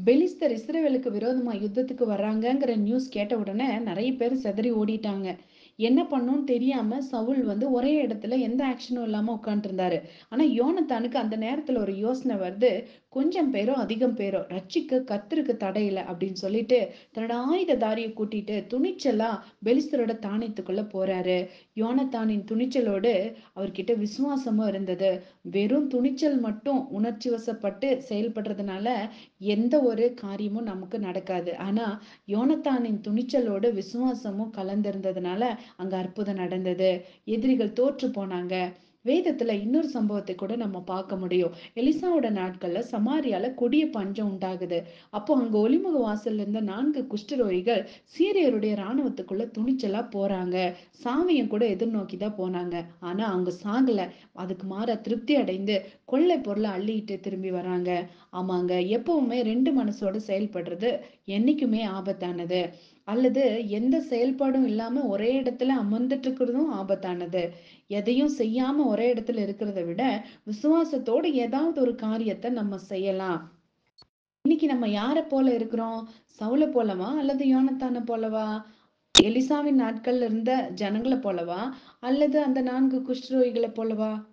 பெலிஸ்தர் இஸ்ரவேலுக்கு விரோதமா யுத்தத்துக்கு வர்றாங்கங்கிற நியூஸ் கேட்ட உடனே நிறைய பேர் சிதறி ஓடிட்டாங்க என்ன பண்ணுன்னு தெரியாம சவுல் வந்து ஒரே இடத்துல எந்த ஆக்ஷனும் இல்லாம உட்காந்துருந்தாரு ஆனா யோனத்தானுக்கு அந்த நேரத்துல ஒரு யோசனை வருது கொஞ்சம் பேரோ அதிகம் பேரோ ரட்சிக்க கத்திருக்கு தடையில அப்படின்னு சொல்லிட்டு தன்னோட ஆயுததாரியை கூட்டிட்டு துணிச்சலா பெலிஸ்தரோட தானியத்துக்குள்ள போறாரு யோனத்தானின் துணிச்சலோடு அவர்கிட்ட விசுவாசமும் இருந்தது வெறும் துணிச்சல் மட்டும் உணர்ச்சி வசப்பட்டு செயல்படுறதுனால எந்த ஒரு காரியமும் நமக்கு நடக்காது ஆனா யோனத்தானின் துணிச்சலோடு விசுவாசமும் கலந்திருந்ததுனால அங்க அற்புதம் நடந்தது எதிரிகள் தோற்று போனாங்க வேதத்துல இன்னொரு சம்பவத்தை கூட நம்ம பார்க்க முடியும் எலிசாவோட நாட்கள்ல சமாரியால கொடிய பஞ்சம் உண்டாகுது அப்போ அங்க ஒளிமுக வாசல்ல இருந்த நான்கு குஷ்டரோகிகள் சீரியருடைய இராணுவத்துக்குள்ள துணிச்சலா போறாங்க சாமியும் கூட எதிர்நோக்கி தான் போனாங்க ஆனா அவங்க சாகல அதுக்கு மாற திருப்தி அடைந்து கொள்ளை பொருளை அள்ளிட்டு திரும்பி வராங்க ஆமாங்க எப்பவுமே ரெண்டு மனசோட செயல்படுறது என்னைக்குமே ஆபத்தானது அல்லது எந்த செயல்பாடும் இல்லாம ஒரே இடத்துல அமர்ந்துட்டு இருக்கிறதும் ஆபத்தானது எதையும் செய்யாம ஒரே இடத்துல இருக்கிறத விட விசுவாசத்தோட ஏதாவது ஒரு காரியத்தை நம்ம செய்யலாம் இன்னைக்கு நம்ம யார போல இருக்கிறோம் சவுல போலவா அல்லது யோனத்தான போலவா எலிசாவின் நாட்கள்ல இருந்த ஜனங்களை போலவா அல்லது அந்த நான்கு குஷ்டரோகிகளை போலவா